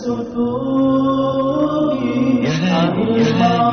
ستوري يا هاني، عن يا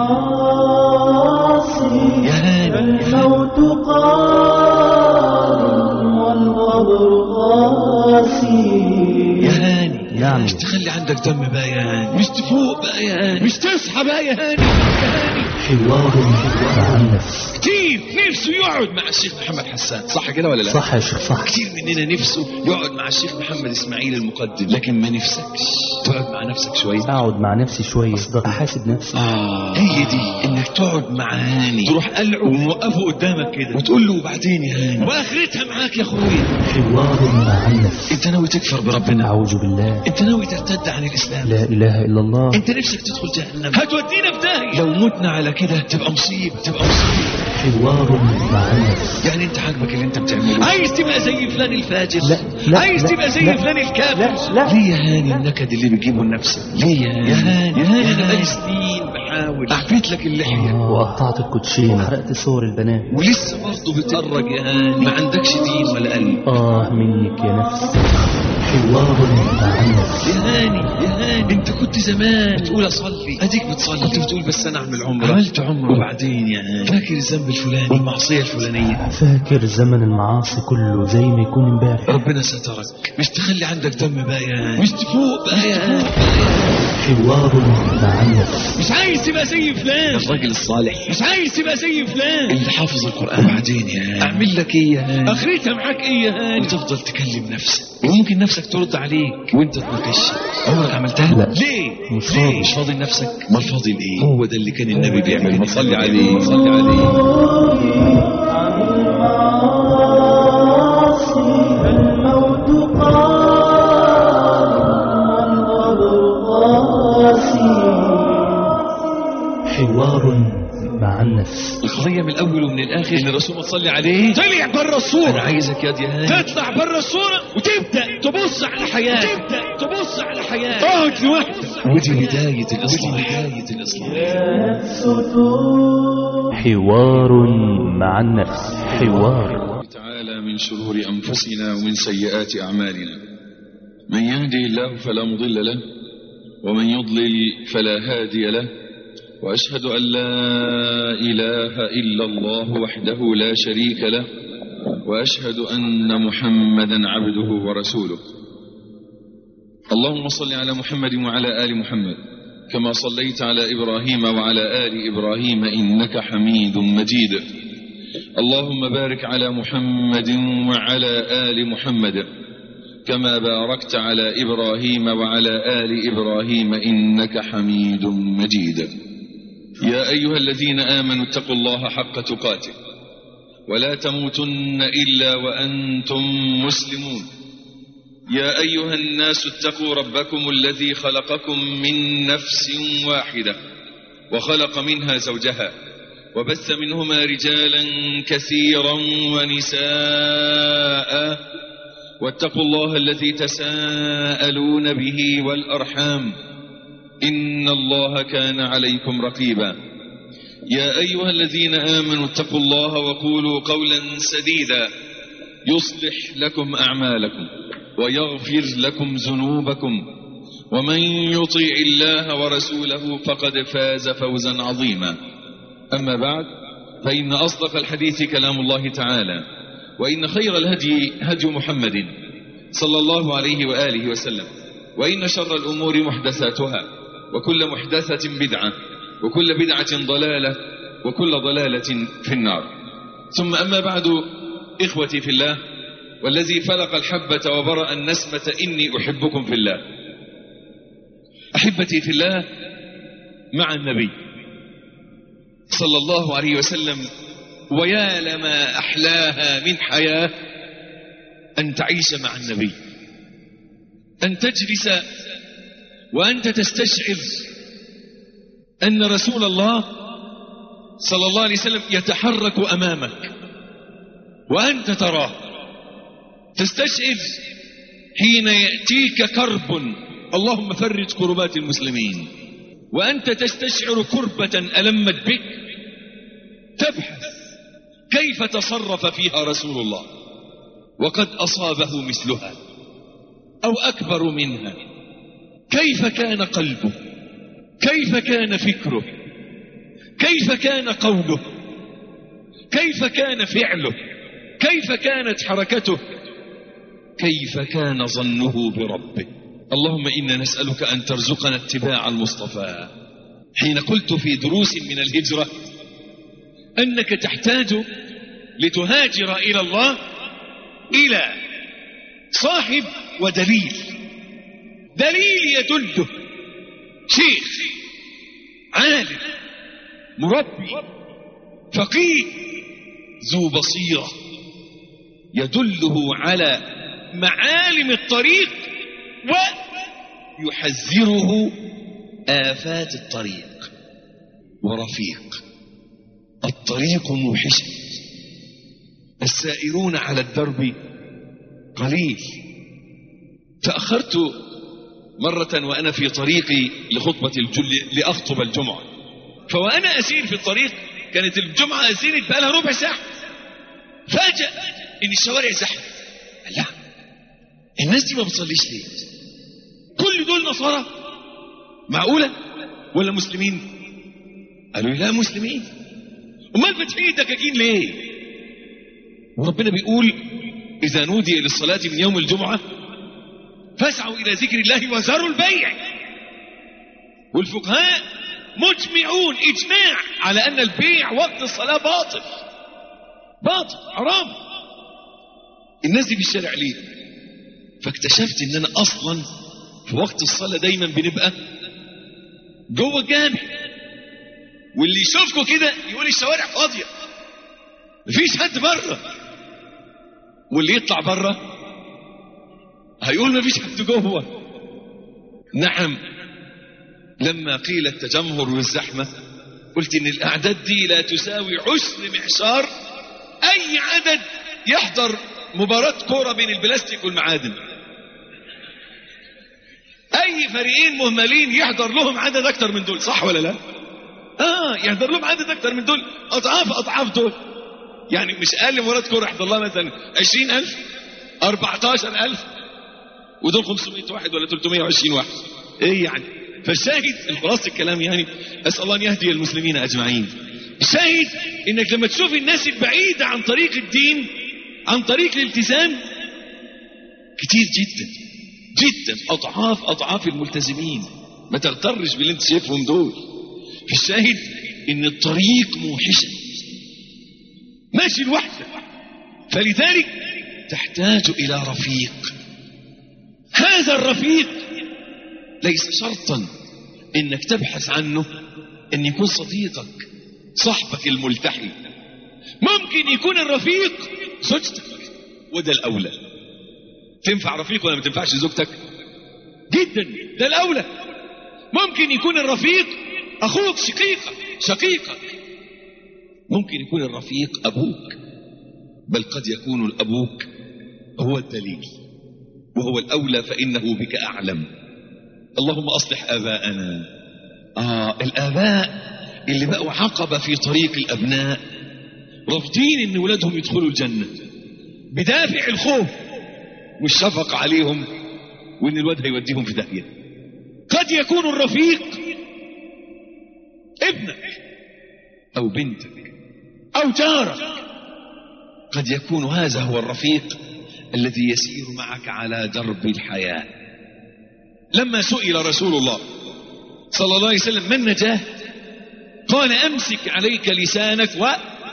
المعاصي يا هاني، يا الموت قال والقبر قاسي يا هاني نعم. مش تخلي عندك دم بقى يا هاني مش تفوق بقى يا هاني مش تصحى بقى يا هاني يا هاني حوار مع النفس كتير نفسه يقعد مع الشيخ محمد حسان صح كده ولا لا صح يا شيخ صح كتير مننا نفسه يقعد مع الشيخ محمد اسماعيل المقدم لكن ما نفسكش تقعد مع نفسك شويه اقعد مع نفسي شويه اصدق احاسب نفسي آه هي دي انك تقعد مع هاني تروح قلعه وموقفه قدامك كده وتقول له وبعدين يا هاني واخرتها معاك يا اخويا حوار مع النفس انت ناوي تكفر بربنا اعوذ بالله انت ناوي ترتد عن الاسلام لا اله الا الله انت نفسك تدخل جهنم هتودينا في داهيه لو متنا على كده تبقى مصيبه تبقى مصيبه حوار مع النفس يعني انت عاجبك اللي انت بتعمله عايز تبقى زي فلان الفاجر لا، لا، عايز لا، تبقى زي لا، فلان الكافر لا، لا. ليه يا هاني النكد اللي بتجيبه لنفسك ليه يا هاني يا هاني، يا هاني يا انا هاني. بقالي سنين بحاول اعفيت لك اللحيه آه، وقطعت الكوتشين حرقت صور البنات ولسه برضه بتهرج يا هاني ما عندكش دين ولا قلب اه منك يا نفس حوار مع النفس يا هاني يا هاني انت كنت زمان بتقول اصلي اديك بتصلي كنت بتقول بس انا اعمل عمره عملت عمره وبعدين يا هاني فاكر الذنب الفلاني والمعصيه الفلانيه فاكر زمن المعاصي كله زي ما يكون امبارح ربنا سترك مش تخلي عندك دم بقى يا هاني مش تفوق بقى يا هاني حوار مع النفس مش عايز تبقى زي فلان الراجل الصالح مش عايز تبقى زي فلان اللي حافظ القرآن وبعدين يا هاني اعمل لك ايه يا هاني اخرتها معاك ايه يا هاني وتفضل تكلم نفسك وممكن نفسك ترد عليك وانت تناقش عمرك عملتها لا. ليه مش ليه فاضي. مش فاضي لنفسك ما فاضي لايه هو ده اللي كان النبي بيعمله صلي عليه صلي عليه المعاصي الموت قال والقبر قاسي حوار مع النفس القضية من الأول ومن الآخر إن الرسول ما تصلي عليه طلع بره الصورة أنا عايزك يا دي هاني تطلع بره الصورة وتبدأ تبص على حياتك تبدأ تبص على حياتك اقعد لوحدك ودي بداية الإصلاح ودي بداية الإصلاح نفس تور حوار مع النفس حوار تعالى من شرور أنفسنا ومن سيئات أعمالنا من يهدي الله فلا مضل له ومن يضلل فلا هادي له وأشهد أن لا إله إلا الله وحده لا شريك له وأشهد أن محمدا عبده ورسوله اللهم صل على محمد وعلى آل محمد كما صليت على إبراهيم وعلى آل إبراهيم إنك حميد مجيد اللهم بارك على محمد وعلى آل محمد كما باركت على إبراهيم وعلى آل إبراهيم إنك حميد مجيد يا أيها الذين آمنوا اتقوا الله حق تقاته ولا تموتن إلا وأنتم مسلمون يا أيها الناس اتقوا ربكم الذي خلقكم من نفس واحدة وخلق منها زوجها وبث منهما رجالا كثيرا ونساء واتقوا الله الذي تساءلون به والأرحام إن الله كان عليكم رقيبا يا أيها الذين آمنوا اتقوا الله وقولوا قولا سديدا يصلح لكم أعمالكم ويغفر لكم ذنوبكم ومن يطيع الله ورسوله فقد فاز فوزا عظيما أما بعد فإن أصدق الحديث كلام الله تعالى وإن خير الهدي هدي محمد صلى الله عليه وآله وسلم وإن شر الأمور محدثاتها وكل محدثة بدعة وكل بدعة ضلالة وكل ضلالة في النار ثم أما بعد إخوتي في الله والذي فلق الحبة وبرأ النسمة إني أحبكم في الله أحبتي في الله مع النبي صلى الله عليه وسلم ويا لما أحلاها من حياة أن تعيش مع النبي أن تجلس وأنت تستشعر أن رسول الله صلى الله عليه وسلم يتحرك أمامك وأنت تراه تستشعر حين يأتيك كرب اللهم فرج كربات المسلمين وأنت تستشعر كربة ألمت بك تبحث كيف تصرف فيها رسول الله وقد أصابه مثلها أو أكبر منها كيف كان قلبه كيف كان فكره كيف كان قوله كيف كان فعله كيف كانت حركته كيف كان ظنه بربه اللهم إنا نسألك أن ترزقنا اتباع المصطفى حين قلت في دروس من الهجرة أنك تحتاج لتهاجر إلى الله إلى صاحب ودليل دليل يدله شيخ عالم مربي فقيه ذو بصيرة يدله على معالم الطريق ويحذره آفات الطريق ورفيق الطريق موحش السائرون على الدرب قليل تأخرت مرة وأنا في طريقي لخطبة الجل لأخطب الجمعة فوأنا أسير في الطريق كانت الجمعة أسيرت بقى لها ربع ساعة فاجأ إن الشوارع زحمة لا الناس دي ما بتصليش ليه كل دول نصارى معقولة ولا مسلمين قالوا لي لا مسلمين امال فاتحين الدكاكين ليه وربنا بيقول اذا نودي للصلاة من يوم الجمعة فاسعوا الى ذكر الله وذروا البيع والفقهاء مجمعون اجماع على ان البيع وقت الصلاة باطل باطل حرام الناس دي في الشارع ليه فاكتشفت ان انا اصلا في وقت الصلاة دايما بنبقى جوه الجامع واللي يشوفكم كده يقول الشوارع فاضية مفيش حد بره واللي يطلع بره هيقول مفيش حد جوه نعم لما قيل التجمهر والزحمة قلت ان الاعداد دي لا تساوي عشر معشار اي عدد يحضر مباراة كورة بين البلاستيك والمعادن اي فريقين مهملين يحضر لهم عدد اكتر من دول صح ولا لا اه يحضر لهم عدد اكتر من دول اضعاف اضعاف دول يعني مش اقل مباراة كورة يحضر لها مثلا 20000 14000 ودول 500 واحد ولا 320 واحد ايه يعني فالشاهد الخلاصة الكلام يعني اسال الله ان يهدي المسلمين اجمعين الشاهد انك لما تشوف الناس البعيدة عن طريق الدين عن طريق الالتزام كتير جدا جدا اضعاف اضعاف الملتزمين ما تغترش باللي انت شايفهم دول في الشاهد ان الطريق موحشة ماشي لوحدك فلذلك تحتاج الى رفيق هذا الرفيق ليس شرطا انك تبحث عنه ان يكون صديقك صاحبك الملتحي ممكن يكون الرفيق زوجتك وده الاولى تنفع رفيق ولا ما تنفعش زوجتك جدا ده الاولى ممكن يكون الرفيق اخوك شقيقك شقيقك ممكن يكون الرفيق ابوك بل قد يكون الابوك هو الدليل وهو الاولى فانه بك اعلم اللهم اصلح اباءنا اه الاباء اللي بقوا عقبه في طريق الابناء رافضين ان ولادهم يدخلوا الجنه بدافع الخوف والشفقه عليهم وان الواد هيوديهم في داهيه قد يكون الرفيق ابنك او بنتك او جارك قد يكون هذا هو الرفيق الذي يسير معك على درب الحياه لما سئل رسول الله صلى الله عليه وسلم ما النجاه قال امسك عليك لسانك و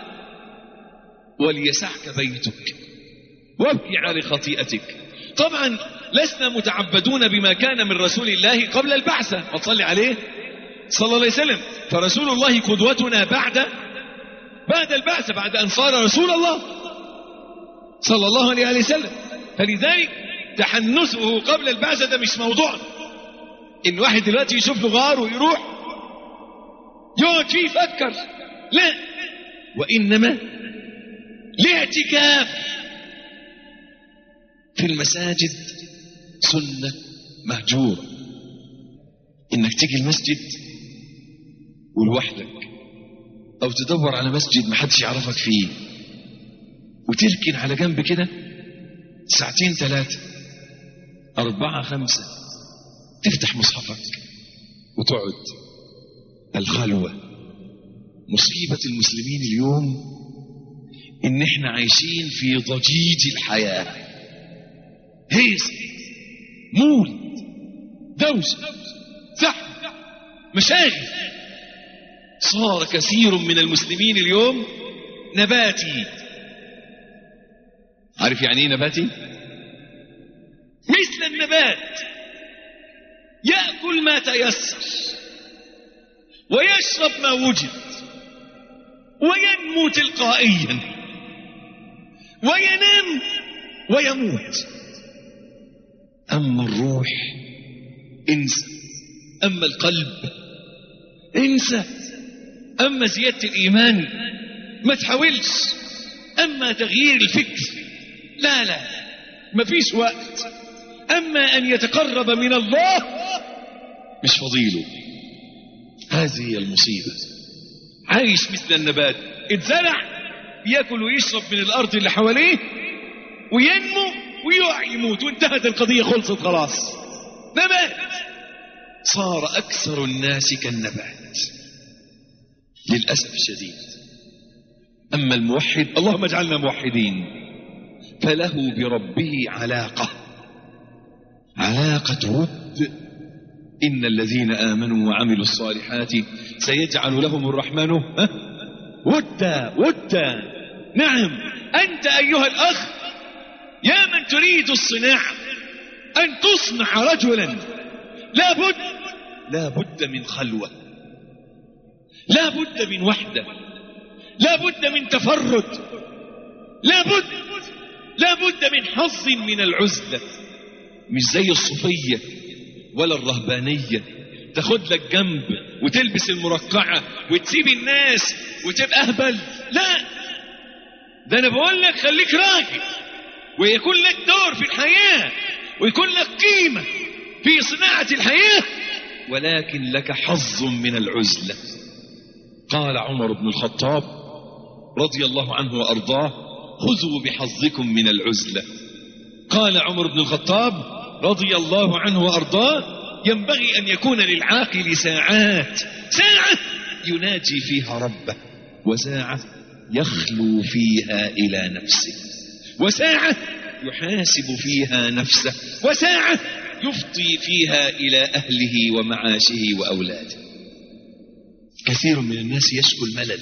وليسعك بيتك وابكي على خطيئتك طبعا لسنا متعبدون بما كان من رسول الله قبل البعثة وصلي عليه صلى الله عليه وسلم فرسول الله قدوتنا بعد بعد البعثة بعد أن صار رسول الله صلى الله عليه وسلم فلذلك تحنسه قبل البعثة ده مش موضوع إن واحد دلوقتي يشوف له غار ويروح يقعد فيه يفكر لا وإنما الاعتكاف في المساجد سنة مهجورة انك تيجي المسجد ولوحدك او تدور على مسجد محدش يعرفك فيه وتركن على جنب كده ساعتين ثلاثة أربعة خمسة تفتح مصحفك وتقعد الخلوة مصيبة المسلمين اليوم ان احنا عايشين في ضجيج الحياة هيس مولد دوشة زحمة مشاغل صار كثير من المسلمين اليوم نباتي عارف يعني ايه نباتي مثل النبات يأكل ما تيسر ويشرب ما وجد وينمو تلقائيا وينام ويموت أما الروح انسى أما القلب انسى أما زيادة الإيمان ما تحاولش أما تغيير الفكر لا لا ما فيش وقت أما أن يتقرب من الله مش فضيله هذه هي المصيبة عايش مثل النبات اتزرع ياكل ويشرب من الأرض اللي حواليه وينمو ويقع يموت وانتهت القضية خلصت خلاص نبات صار أكثر الناس كالنبات للأسف الشديد أما الموحد اللهم اجعلنا موحدين فله بربه علاقة علاقة ود إن الذين آمنوا وعملوا الصالحات سيجعل لهم الرحمن ها؟ ودا ودا نعم أنت أيها الأخ يا من تريد الصناعة أن تصنع رجلا لا بد لا بد من خلوة لا بد من وحدة لا بد من تفرد لا بد لا بد من حظ من العزلة مش زي الصوفية ولا الرهبانية تاخد لك جنب وتلبس المرقعة وتسيب الناس وتبقى أهبل لا ده أنا بقول لك خليك راجل ويكون لك دور في الحياة ويكون لك قيمة في صناعة الحياة ولكن لك حظ من العزلة قال عمر بن الخطاب رضي الله عنه وأرضاه خذوا بحظكم من العزلة قال عمر بن الخطاب رضي الله عنه وأرضاه ينبغي أن يكون للعاقل ساعات ساعة يناجي فيها ربه وساعة يخلو فيها إلى نفسه وساعة يحاسب فيها نفسه وساعة يفضي فيها إلى أهله ومعاشه وأولاده كثير من الناس يشكو الملل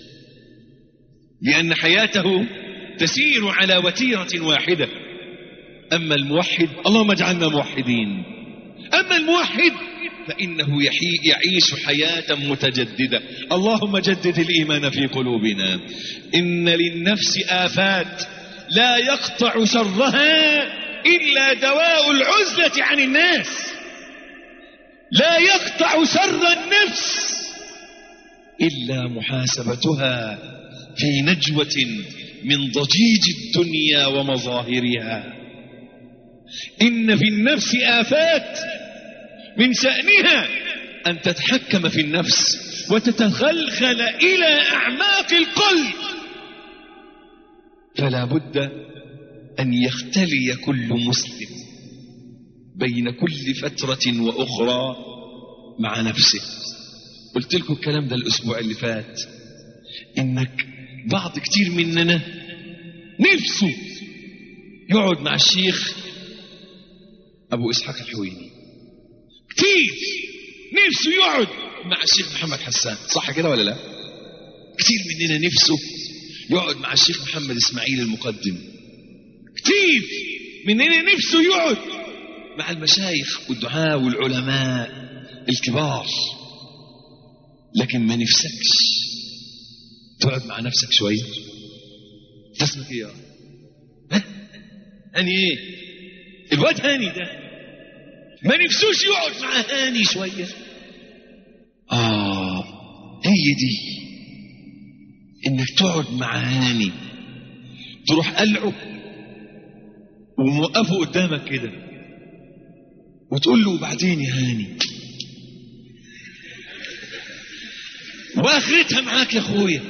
لأن حياته تسير على وتيرة واحدة أما الموحد اللهم اجعلنا موحدين أما الموحد فإنه يحي يعيش حياة متجددة اللهم جدد الإيمان في قلوبنا إن للنفس آفات لا يقطع شرها إلا دواء العزلة عن الناس لا يقطع شر النفس إلا محاسبتها في نجوة من ضجيج الدنيا ومظاهرها إن في النفس آفات من شأنها أن تتحكم في النفس وتتخلخل إلى أعماق القلب فلا بد أن يختلي كل مسلم بين كل فترة وأخرى مع نفسه قلت لكم الكلام ده الأسبوع اللي فات إنك بعض كتير مننا نفسه يقعد مع الشيخ أبو إسحاق الحويني كتير نفسه يقعد مع الشيخ محمد حسان صح كده ولا لا كتير مننا نفسه يقعد مع الشيخ محمد إسماعيل المقدم كتير مننا نفسه يقعد مع المشايخ والدعاء والعلماء الكبار لكن ما نفسكش تقعد مع نفسك شوية اسمك ايه يا ها هاني ايه الواد هاني ده ما نفسوش يقعد مع هاني شوية آه هي دي إنك تقعد مع هاني تروح قلعه وموقفه قدامك كده وتقول له وبعدين يا هاني واخرتها معاك يا اخويا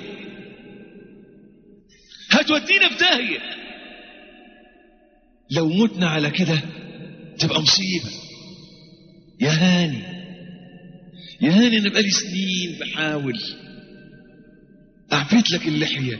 هتودينا في داهيه لو متنا على كده تبقى مصيبه يا هاني يا هاني انا بقالي سنين بحاول اعفيت لك اللحيه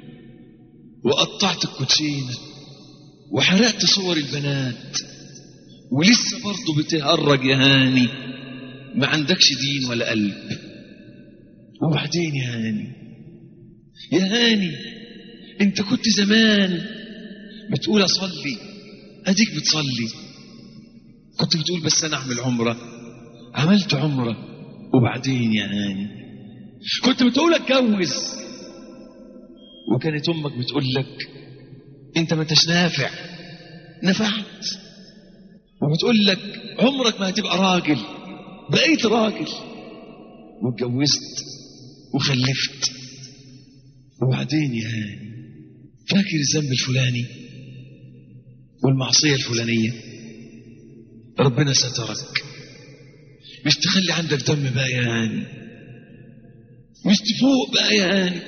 وقطعت الكوتشينه وحرقت صور البنات ولسه برضه بتهرج يا هاني ما عندكش دين ولا قلب وبعدين يا هاني يا هاني انت كنت زمان بتقول اصلي اديك بتصلي كنت بتقول بس انا اعمل عمره عملت عمره وبعدين يا هاني كنت بتقول اتجوز وكانت امك بتقول لك انت ما انتش نافع نفعت وبتقول لك عمرك ما هتبقى راجل بقيت راجل واتجوزت وخلفت وبعدين يا هاني فاكر الذنب الفلاني والمعصية الفلانية ربنا سترك مش تخلي عندك دم بقى يا هاني مش تفوق بقى يا هاني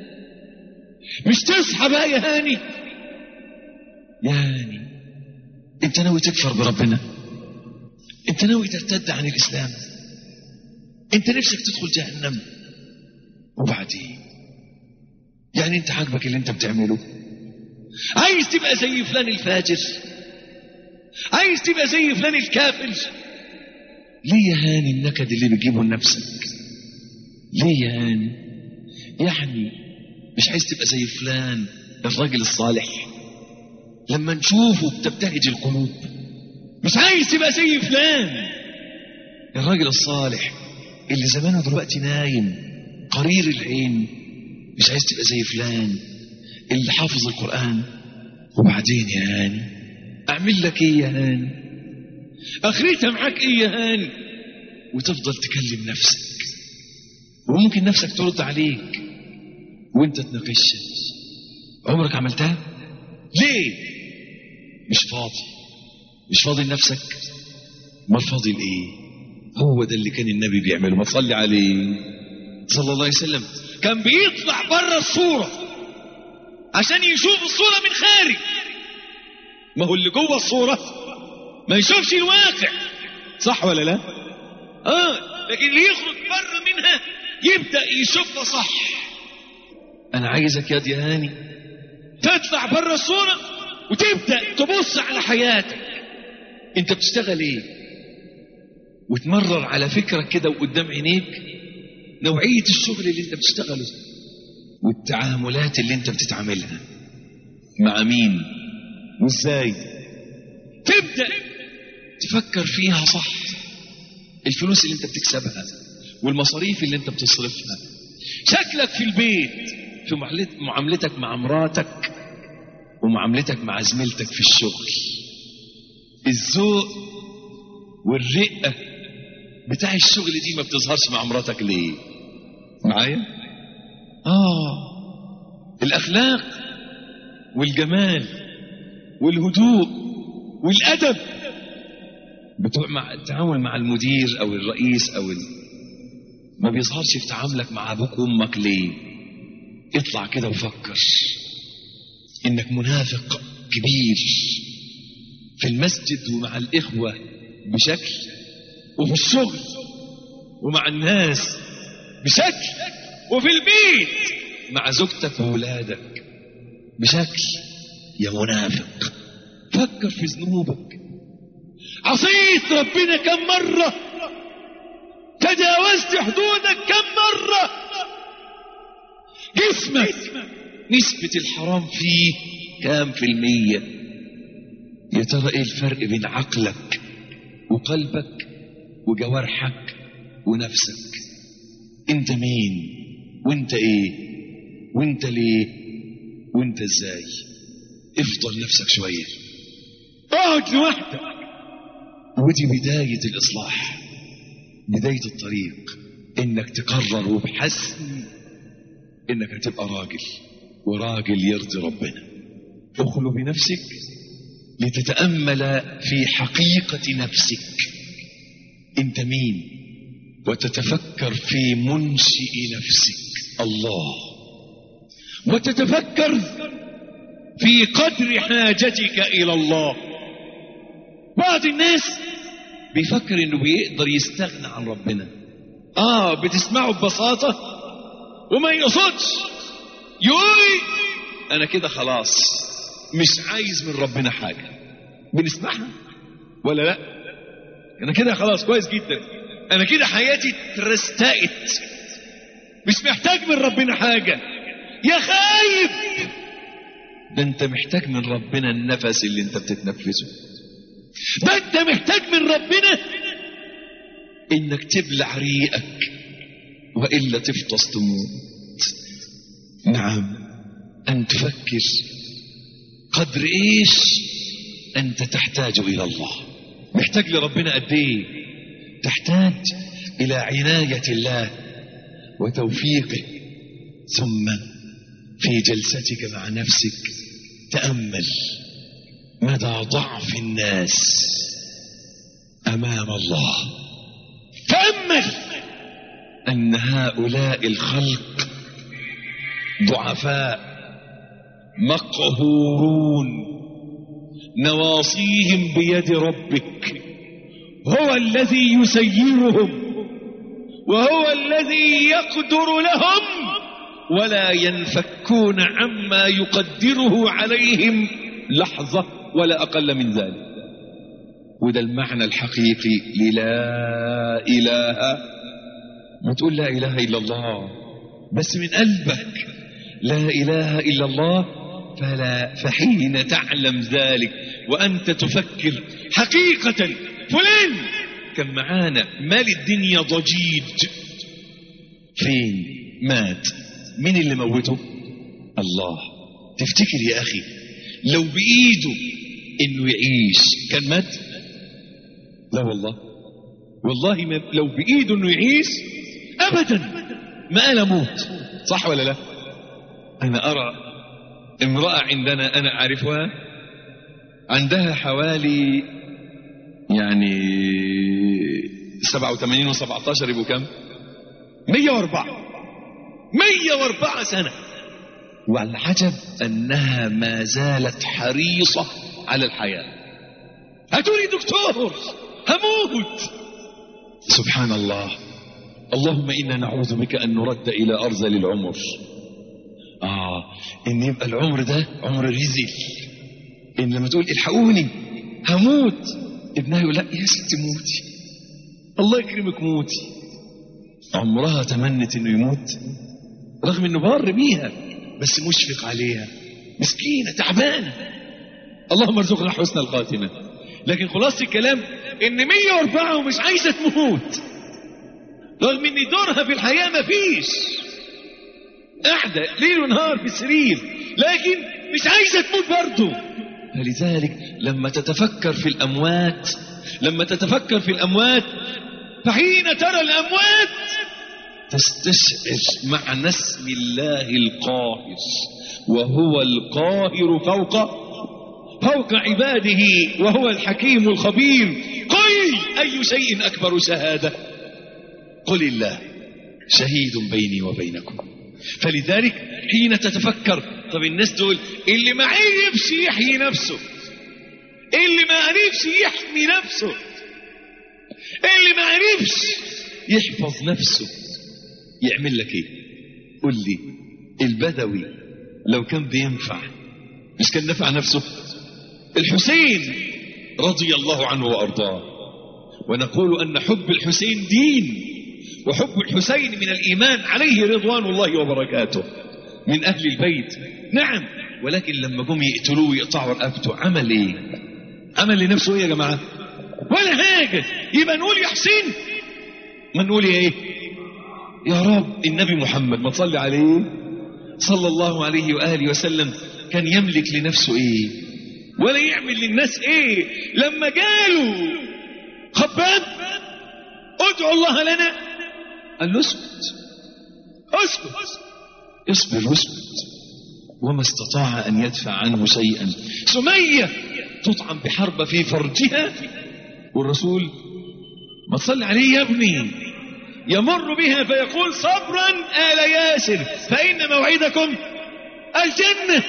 مش تصحى بقى يا هاني يا هاني انت ناوي تكفر بربنا انت ناوي ترتد عن الاسلام انت نفسك تدخل جهنم وبعدين يعني انت عاجبك اللي انت بتعمله عايز تبقى زي فلان الفاجر عايز تبقى زي فلان الكافر ليه يا هاني النكد اللي بتجيبه لنفسك ليه يا هاني يعني مش عايز تبقى زي فلان الراجل الصالح لما نشوفه بتبتهج القلوب مش عايز تبقى زي فلان الراجل الصالح اللي زمانه دلوقتي نايم قرير العين مش عايز تبقى زي فلان اللي حافظ القرآن وبعدين يا هاني أعمل لك إيه يا هاني آخرتها معاك إيه يا هاني وتفضل تكلم نفسك وممكن نفسك ترد عليك وانت تناقشها عمرك عملتها ليه مش فاضي مش فاضي لنفسك ما فاضي لايه هو ده اللي كان النبي بيعمله ما تصلي عليه صلى الله عليه وسلم كان بيطلع بره الصورة عشان يشوف الصورة من خارج ما هو اللي جوه الصورة ما يشوفش الواقع صح ولا لا اه لكن اللي يخرج بره منها يبدأ يشوفها صح انا عايزك يا دي هاني تطلع بره الصورة وتبدأ تبص على حياتك انت بتشتغل ايه وتمرر على فكرك كده وقدام عينيك نوعية الشغل اللي انت بتشتغله والتعاملات اللي انت بتتعاملها مع مين وازاي تبدأ تفكر فيها صح الفلوس اللي انت بتكسبها والمصاريف اللي انت بتصرفها شكلك في البيت في معاملتك مع مراتك ومعاملتك مع زميلتك في الشغل الذوق والرقة بتاع الشغل دي ما بتظهرش مع مراتك ليه معايا اه الاخلاق والجمال والهدوء والادب بتوع مع التعامل مع المدير او الرئيس او ال... ما بيظهرش في تعاملك مع ابوك وامك ليه اطلع كده وفكر انك منافق كبير في المسجد ومع الاخوه بشكل وفي الشغل ومع الناس بشكل وفي البيت مع زوجتك وولادك بشكل يا منافق فكر في ذنوبك عصيت ربنا كم مرة تجاوزت حدودك كم مرة جسمك نسبة الحرام فيه كام في المية يا ترى ايه الفرق بين عقلك وقلبك وجوارحك ونفسك انت مين وانت ايه وانت ليه وانت ازاي افضل نفسك شوية اقعد لوحدك ودي بداية الإصلاح بداية الطريق إنك تقرر وبحسم إنك هتبقى راجل وراجل يرضي ربنا اخلو بنفسك لتتأمل في حقيقة نفسك أنت مين وتتفكر في منشئ نفسك الله وتتفكر في قدر حاجتك إلى الله بعض الناس بيفكر انه بيقدر يستغنى عن ربنا اه بتسمعه ببساطة وما يقصدش يقول انا كده خلاص مش عايز من ربنا حاجة بنسمعها ولا لا انا كده خلاص كويس جدا انا كده حياتي ترستقت مش محتاج من ربنا حاجة يا خايب ده انت محتاج من ربنا النفس اللي انت بتتنفسه ده انت محتاج من ربنا انك تبلع ريقك والا تفطس تموت نعم ان تفكر قدر ايش انت تحتاج الى الله محتاج لربنا قد ايه تحتاج الى عنايه الله وتوفيقه ثم في جلستك مع نفسك تامل مدى ضعف الناس امام الله تامل ان هؤلاء الخلق ضعفاء مقهورون نواصيهم بيد ربك هو الذي يسيرهم وهو الذي يقدر لهم ولا ينفكون عما يقدره عليهم لحظة ولا أقل من ذلك وده المعنى الحقيقي للا إله ما تقول لا إله إلا الله بس من قلبك لا إله إلا الله فلا فحين تعلم ذلك وأنت تفكر حقيقة فلان كان معانا مال الدنيا ضجيج فين مات مين اللي موته الله تفتكر يا أخي لو بإيده إنه يعيش كان مات لا والله والله ما لو بإيده إنه يعيش أبدا ما قال أموت صح ولا لا أنا أرى امرأة عندنا أنا أعرفها عندها حوالي يعني 87 و17 يبقوا كم 104 104 سنة والعجب أنها ما زالت حريصة على الحياة هاتوني دكتور هموت سبحان الله اللهم إنا نعوذ بك أن نرد إلى أرذل العمر آه إن يبقى العمر ده عمر رزل إن لما تقول الحقوني هموت ابنها يقول لا يا ستي موتي الله يكرمك موتي عمرها تمنت انه يموت رغم انه بار بيها بس مشفق عليها مسكينه تعبانه اللهم ارزقنا حسن الخاتمه لكن خلاصه الكلام ان 104 ومش عايزه تموت رغم ان دورها في الحياه مفيش قاعده ليل ونهار في السرير لكن مش عايزه تموت برضه فلذلك لما تتفكر في الاموات لما تتفكر في الاموات فحين ترى الاموات تستشعر معنى اسم الله القاهر وهو القاهر فوق فوق عباده وهو الحكيم الخبير قل اي شيء اكبر شهاده قل الله شهيد بيني وبينكم فلذلك حين تتفكر طب الناس دول اللي ما عرفش يحيي نفسه اللي ما عرفش يحمي نفسه اللي ما عرفش يحفظ نفسه يعمل لك ايه قل لي البدوي لو كان بينفع مش كان نفع نفسه الحسين رضي الله عنه وارضاه ونقول ان حب الحسين دين وحب الحسين من الايمان عليه رضوان الله وبركاته من اهل البيت نعم ولكن لما جم يقتلوه ويقطعوا رقبته عمل ايه عمل لنفسه ايه يا جماعه ولا حاجه يبقى نقول يا حسين ما نقول ايه يا رب النبي محمد ما تصلي عليه صلى الله عليه واله وسلم كان يملك لنفسه ايه ولا يعمل للناس ايه لما قالوا خباب ادعوا الله لنا قال له اسكت اسكت اصبر واسكت وما استطاع ان يدفع عنه شيئا سميه تطعن بحرب في فرجها والرسول ما تصلي عليه يا ابني يمر بها فيقول صبرا آل ياسر فإن موعدكم الجنة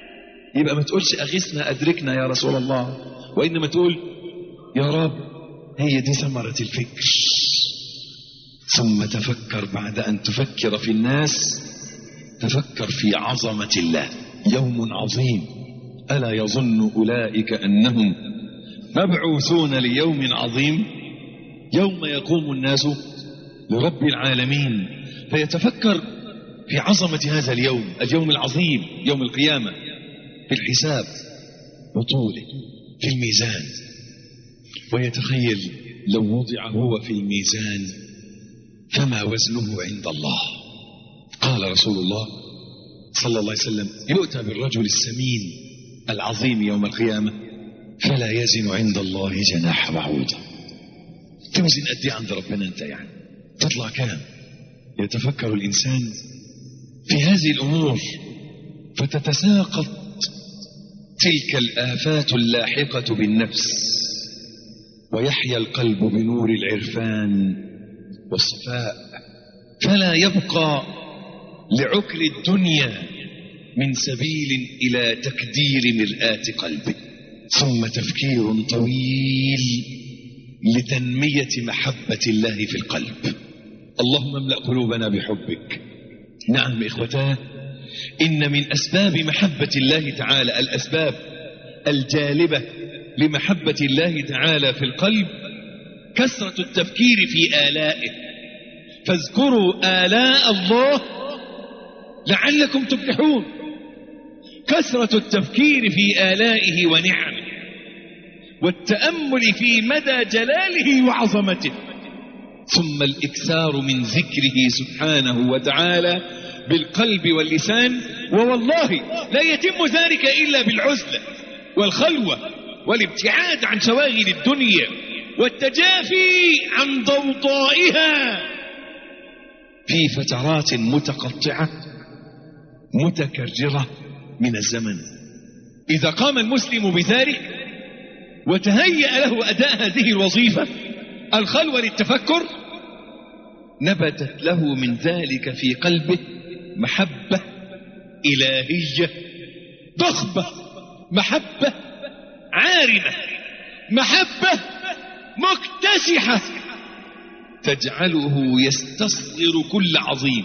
يبقى ما تقولش أغثنا أدركنا يا رسول الله وإنما تقول يا رب هي دي ثمرة الفكر ثم تفكر بعد أن تفكر في الناس تفكر في عظمة الله يوم عظيم ألا يظن أولئك أنهم مبعوثون ليوم عظيم يوم يقوم الناس لرب العالمين فيتفكر في عظمة هذا اليوم اليوم العظيم يوم القيامة في الحساب وطوله في الميزان ويتخيل لو وضع هو في الميزان فما وزنه عند الله قال رسول الله صلى الله عليه وسلم يؤتى بالرجل السمين العظيم يوم القيامة فلا يزن عند الله جناح بعوضة توزن قد ايه عند ربنا انت يعني تطلع كام يتفكر الإنسان في هذه الأمور فتتساقط تلك الآفات اللاحقة بالنفس ويحيا القلب بنور العرفان والصفاء فلا يبقى لعكر الدنيا من سبيل إلى تكدير مرآة قلبه ثم تفكير طويل لتنمية محبة الله في القلب اللهم املأ قلوبنا بحبك نعم إخوتاه إن من أسباب محبة الله تعالى الأسباب الجالبة لمحبة الله تعالى في القلب كثرة التفكير في آلائه فاذكروا آلاء الله لعلكم تفلحون كثرة التفكير في آلائه ونعمه والتأمل في مدى جلاله وعظمته ثم الإكثار من ذكره سبحانه وتعالى بالقلب واللسان ووالله لا يتم ذلك إلا بالعزلة والخلوة والابتعاد عن شواغل الدنيا والتجافي عن ضوضائها في فترات متقطعة متكررة من الزمن إذا قام المسلم بذلك وتهيأ له أداء هذه الوظيفة الخلوة للتفكر نبتت له من ذلك في قلبه محبة إلهية ضخمة محبة عارمة محبة مكتسحة تجعله يستصغر كل عظيم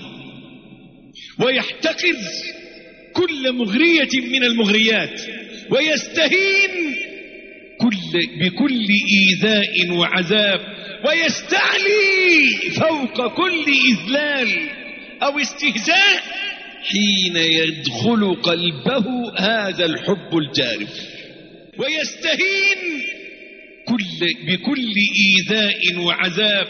ويحتقر كل مغرية من المغريات ويستهين كل بكل إيذاء وعذاب ويستعلي فوق كل إذلال أو استهزاء حين يدخل قلبه هذا الحب الجارف ويستهين كل بكل إيذاء وعذاب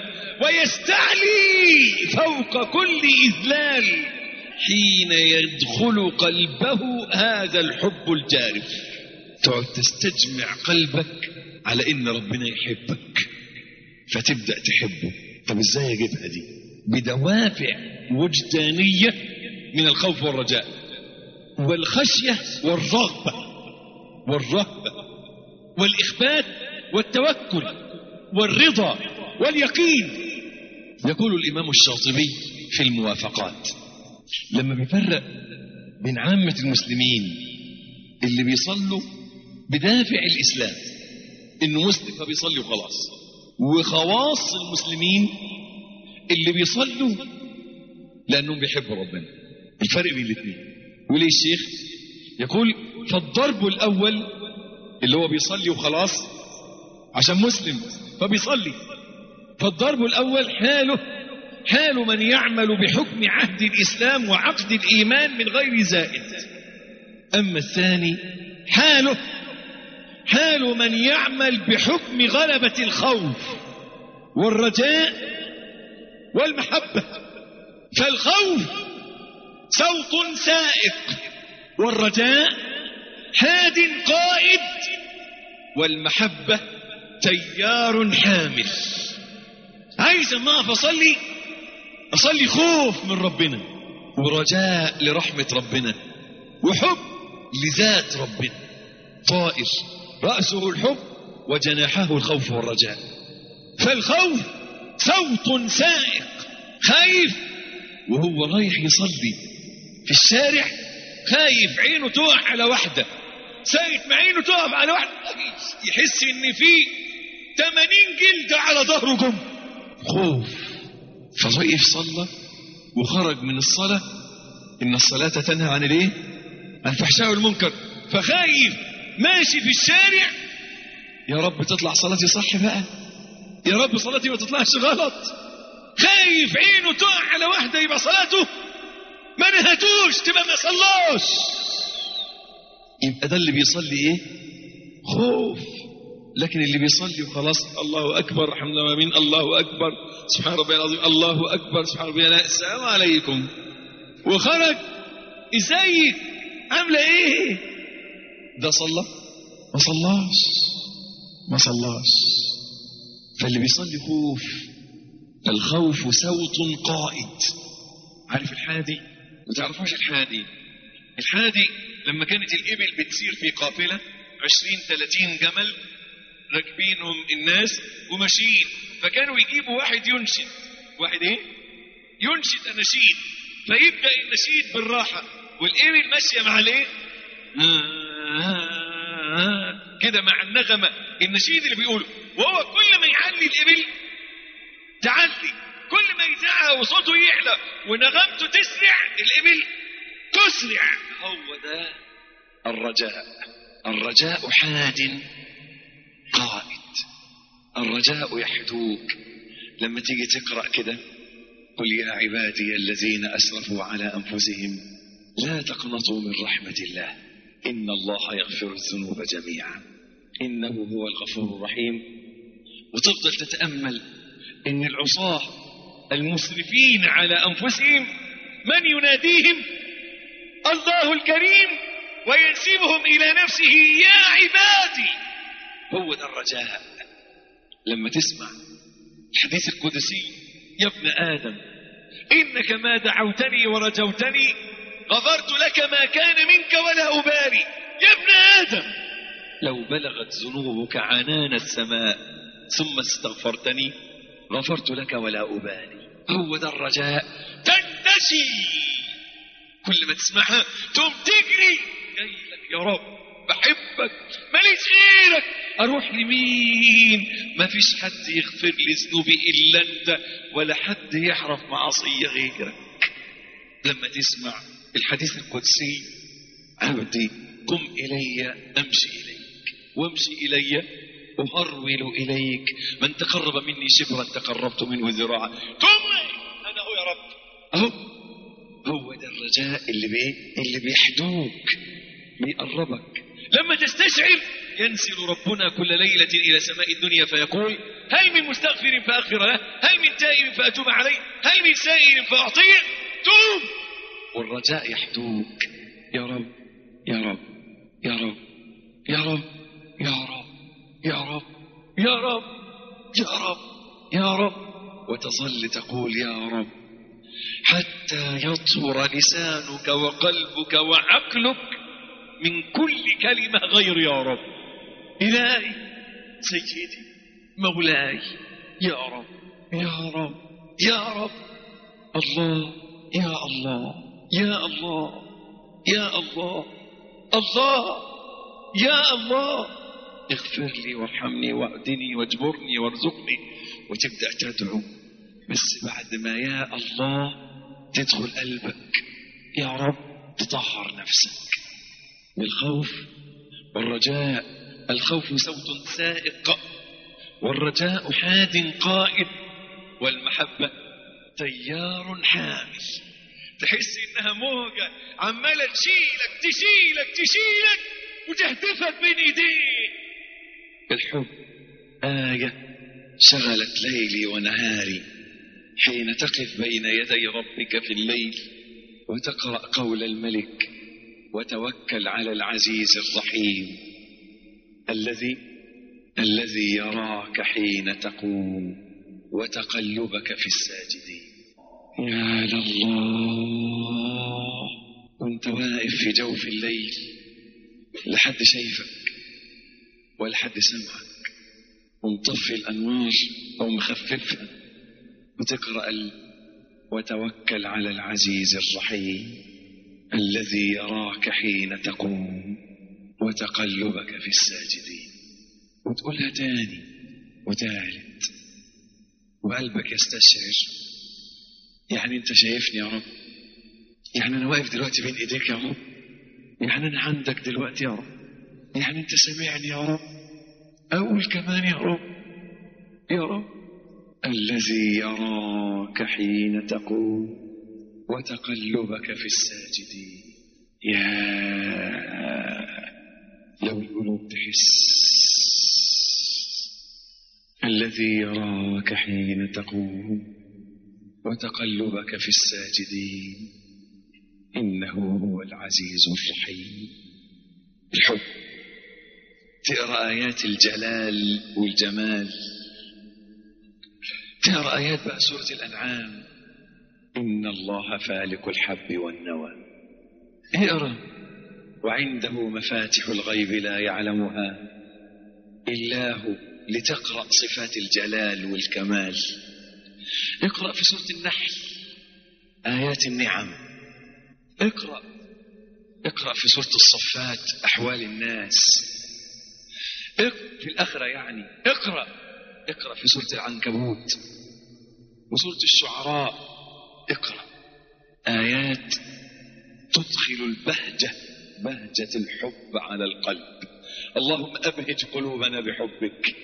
ويستعلي فوق كل إذلال حين يدخل قلبه هذا الحب الجارف تقعد تستجمع قلبك على ان ربنا يحبك فتبدا تحبه طب ازاي اجيبها دي بدوافع وجدانيه من الخوف والرجاء والخشيه والرغبه والرهبه والاخبات والتوكل والرضا واليقين يقول الامام الشاطبي في الموافقات لما بيفرق بين عامه المسلمين اللي بيصلوا بدافع الإسلام إنه مسلم فبيصلي وخلاص وخواص المسلمين اللي بيصلوا لأنهم بيحبوا ربنا الفرق بين الاثنين وليه الشيخ يقول فالضرب الأول اللي هو بيصلي وخلاص عشان مسلم فبيصلي فالضرب الأول حاله حال من يعمل بحكم عهد الإسلام وعقد الإيمان من غير زائد أما الثاني حاله حال من يعمل بحكم غلبة الخوف والرجاء والمحبة فالخوف صوت سائق والرجاء حاد قائد والمحبة تيار حامل عايز ما أقف أصلي أصلي خوف من ربنا ورجاء لرحمة ربنا وحب لذات ربنا طائر رأسه الحب وجناحه الخوف والرجاء فالخوف صوت سائق خايف وهو رايح يصلي في الشارع خايف عينه تقع على واحدة سايت ما عينه تقف على واحدة يحس ان في 80 جلدة على ظهره جم خوف فوقف صلى وخرج من الصلاة إن الصلاة تنهى عن الإيه؟ عن الفحشاء والمنكر فخايف ماشي في الشارع يا رب تطلع صلاتي صح بقى يا رب صلاتي ما تطلعش غلط خايف عينه تقع على واحدة يبقى صلاته ما نهتوش تبقى ما صلاش يبقى ده اللي بيصلي ايه خوف لكن اللي بيصلي وخلاص الله اكبر الحمد لله مين الله اكبر سبحان ربي العظيم الله اكبر سبحان ربي العظيم السلام عليكم وخرج ازيك عامله ايه ده صلى ما صلاش ما صلاش فاللي بيصلي خوف الخوف صوت قائد عارف الحادي ما تعرفوش الحادي الحادي لما كانت الإبل بتسير في قافلة عشرين ثلاثين جمل راكبينهم الناس وماشيين فكانوا يجيبوا واحد ينشد واحد ايه ينشد اناشيد فيبدا النشيد بالراحه والإبل ماشيه مع الايه كده مع النغمه النشيد اللي بيقوله وهو كل ما يعلي الإبل تعلي كل ما يزعق وصوته يعلى ونغمته تسرع الإبل تسرع هو ده الرجاء الرجاء حاد قائد الرجاء يحدوك لما تيجي تقرأ كده قل يا عبادي الذين أسرفوا على أنفسهم لا تقنطوا من رحمة الله إن الله يغفر الذنوب جميعا إنه هو الغفور الرحيم وتفضل تتأمل إن العصاة المسرفين على أنفسهم من يناديهم الله الكريم وينسبهم إلى نفسه يا عبادي هو ده الرجاء لما تسمع الحديث القدسي يا ابن آدم إنك ما دعوتني ورجوتني غفرت لك ما كان منك ولا أبالي يا ابن آدم لو بلغت ذنوبك عنان السماء ثم استغفرتني غفرت لك ولا أبالي هو ده الرجاء تندشي كل ما تسمعها تقوم تجري جاي لك يا رب بحبك ماليش غيرك اروح لمين ما فيش حد يغفر لي ذنوبي الا انت ولا حد يعرف معصيه غيرك لما تسمع الحديث القدسي عبدي قم الي امشي اليك وامشي الي أهرول إليك من تقرب مني شبرا تقربت منه ذراعا ثم أنا هو يا رب أهو هو ده الرجاء اللي بيه اللي بيحدوك بيقربك لما تستشعر ينزل ربنا كل ليلة إلى سماء الدنيا فيقول هل من مستغفر فأغفر له هل من تائب فأتوب عليه هل من سائل فأعطيه توب والرجاء يحدوك يا رب يا رب يا رب يا رب يا رب يا رب يا رب يا رب يا رب وتظل تقول يا رب حتى يطهر لسانك وقلبك وعقلك من كل كلمة غير يا رب إلهي سيدي مولاي يا رب يا رب يا رب الله يا الله يا الله يا الله الله يا الله اغفر لي وارحمني واهدني واجبرني وارزقني وتبدا تدعو بس بعد ما يا الله تدخل قلبك يا رب تطهر نفسك بالخوف والرجاء الخوف صوت سائق والرجاء حاد قائد والمحبة تيار حامل تحس انها موجة عمالة تشيلك تشيلك تشيلك وتهتفك بين ايديك الحب آية شغلت ليلي ونهاري حين تقف بين يدي ربك في الليل وتقرأ قول الملك وتوكل على العزيز الرحيم الذي الذي يراك حين تقوم وتقلبك في الساجدين يا لله وانت واقف في جوف الليل لحد شايفك ولا حد سمعك ومطفي الانوار او مخففها وتقرا ال... وتوكل على العزيز الرحيم الذي يراك حين تقوم وتقلبك في الساجدين وتقولها تاني وثالث وقلبك يستشعر يعني انت شايفني يا رب يعني انا واقف دلوقتي بين ايديك يا رب يعني انا عندك دلوقتي يا رب يعني انت سامعني يا رب اقول كمان يا رب يا رب الذي يراك حين تقوم وتقلبك في الساجدين يا لو القلوب تحس الذي يراك حين تقوم وتقلبك في الساجدين إنه هو العزيز الرحيم الحب تقرأ آيات الجلال والجمال تقرأ آيات بقى سورة الأنعام إن الله فالق الحب والنوى اقرأ وعنده مفاتح الغيب لا يعلمها إلا هو لتقرأ صفات الجلال والكمال اقرأ في سورة النحل آيات النعم اقرأ اقرأ في سورة الصفات أحوال الناس اقرأ في الآخرة يعني اقرأ اقرأ في سورة العنكبوت وسورة الشعراء اقرأ آيات تدخل البهجة بهجة الحب على القلب اللهم أبهج قلوبنا بحبك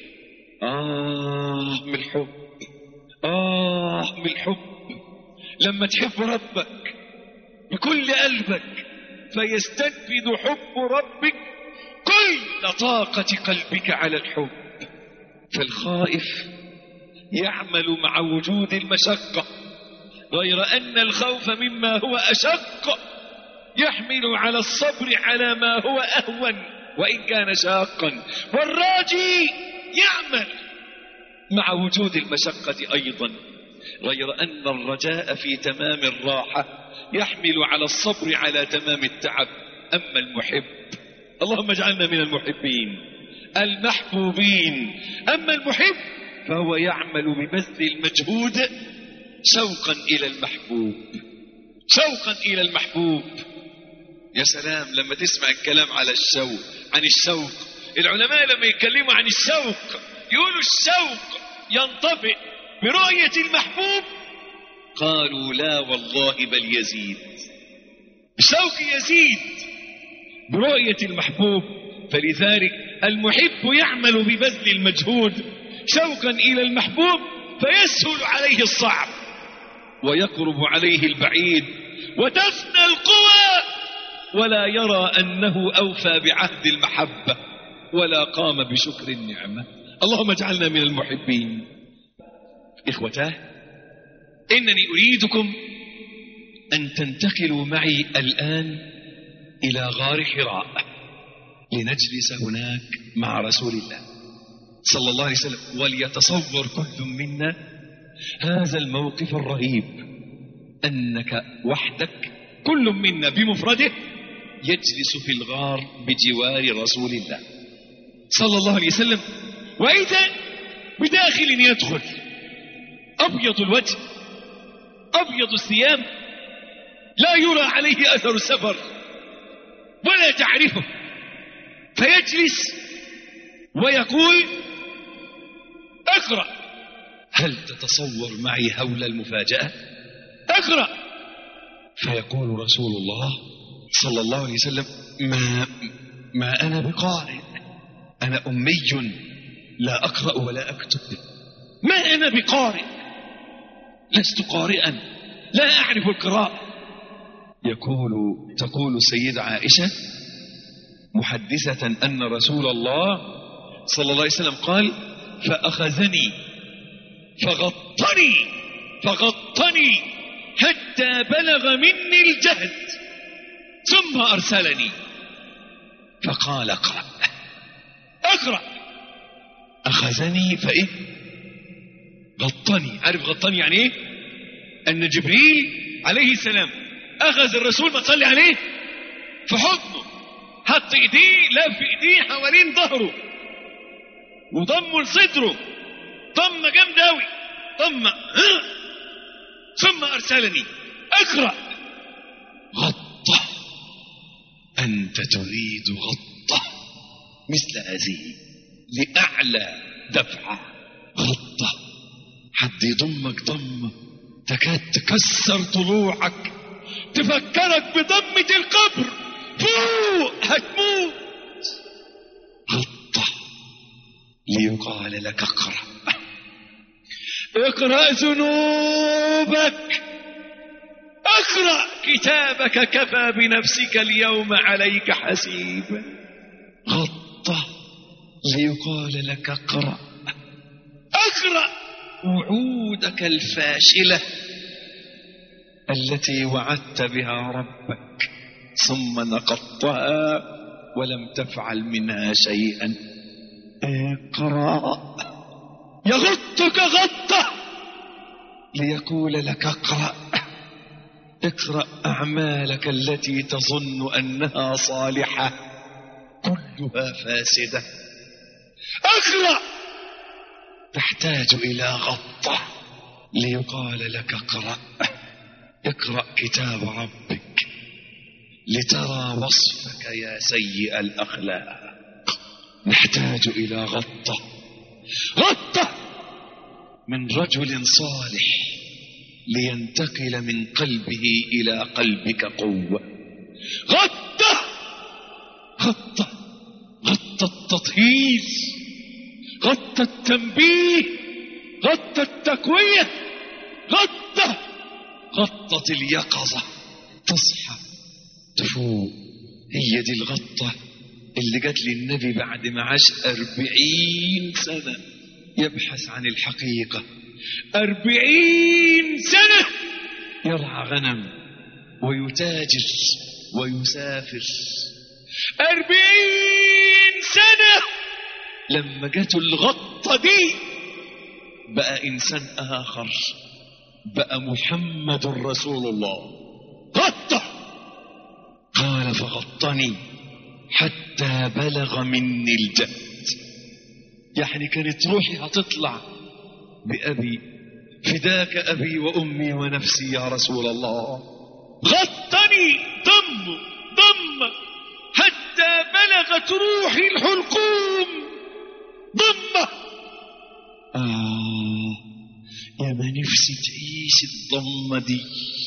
آه من الحب آه من الحب لما تحب ربك بكل قلبك فيستنفذ حب ربك كل طاقة قلبك على الحب فالخائف يعمل مع وجود المشقة غير أن الخوف مما هو أشق يحمل على الصبر على ما هو أهون وإن كان شاقا والراجي يعمل مع وجود المشقة أيضا غير أن الرجاء في تمام الراحة يحمل على الصبر على تمام التعب أما المحب اللهم اجعلنا من المحبين المحبوبين أما المحب فهو يعمل ببذل المجهود شوقا إلى المحبوب شوقا إلى المحبوب يا سلام لما تسمع الكلام على الشوق عن الشوق العلماء لما يتكلموا عن الشوق يقولوا الشوق ينطفئ برؤية المحبوب قالوا لا والله بل يزيد الشوق يزيد برؤية المحبوب فلذلك المحب يعمل ببذل المجهود شوقا إلى المحبوب فيسهل عليه الصعب ويقرب عليه البعيد وتفنى القوى ولا يرى أنه أوفى بعهد المحبة ولا قام بشكر النعمة اللهم اجعلنا من المحبين إخوتاه إنني أريدكم أن تنتقلوا معي الآن إلى غار حراء لنجلس هناك مع رسول الله صلى الله عليه وسلم وليتصور كل منا هذا الموقف الرهيب أنك وحدك كل منا بمفرده يجلس في الغار بجوار رسول الله صلى الله عليه وسلم وإذا بداخل يدخل أبيض الوجه أبيض الثياب لا يرى عليه أثر السفر ولا تعرفه فيجلس ويقول اقرأ هل تتصور معي هول المفاجأة اقرأ فيقول رسول الله صلى الله عليه وسلم ما, ما أنا بقارئ أنا أمي لا أقرأ ولا أكتب ما أنا بقارئ لست قارئا لا أعرف القراءة يقول تقول السيدة عائشة محدثة أن رسول الله صلى الله عليه وسلم قال فأخذني فغطني فغطني حتى بلغ مني الجهد ثم أرسلني فقال اقرأ اقرأ أخذني فإيه غطني عارف غطني يعني إيه أن جبريل عليه السلام أخذ الرسول ما تصلي عليه في حضنه حط إيديه لف إيديه حوالين ظهره وضمه لصدره ضمة جامدة أوي ضمة ثم أرسلني اقرأ غطة أنت تريد غطة مثل هذه لأعلى دفعة غطة حد يضمك ضمة تكاد تكسر طلوعك تفكرك بضمة القبر فوق هتموت غطة ليقال لك اقرأ اقرأ ذنوبك اقرأ كتابك كفى بنفسك اليوم عليك حسيبا غطة ليقال لك اقرأ اقرأ وعودك الفاشلة التي وعدت بها ربك ثم نقضتها ولم تفعل منها شيئا اقرأ يغطك غطة ليقول لك اقرأ اقرأ أعمالك التي تظن أنها صالحة كلها فاسدة اقرأ تحتاج إلى غطة ليقال لك اقرأ اقرأ كتاب ربك لترى وصفك يا سيء الأخلاق نحتاج إلى غطة غطة من رجل صالح لينتقل من قلبه إلى قلبك قوة غطة غطة غطة التطهير غطة التنبيه غطة التكوية غطة غطة اليقظة تصحى تفوق هي دي الغطة اللي جت للنبي بعد ما عاش أربعين سنة يبحث عن الحقيقة أربعين سنة يرعى غنم ويتاجر ويسافر أربعين سنة لما جت الغطة دي بقى إنسان آخر بقى محمد رسول الله غطة قال فغطني حتى بلغ مني الجهد يعني كانت روحي هتطلع بأبي فداك أبي وأمي ونفسي يا رسول الله غطني ضم ضم حتى بلغت روحي الحلقوم ضمه آه يا ما نفسي تعيش الضمة دي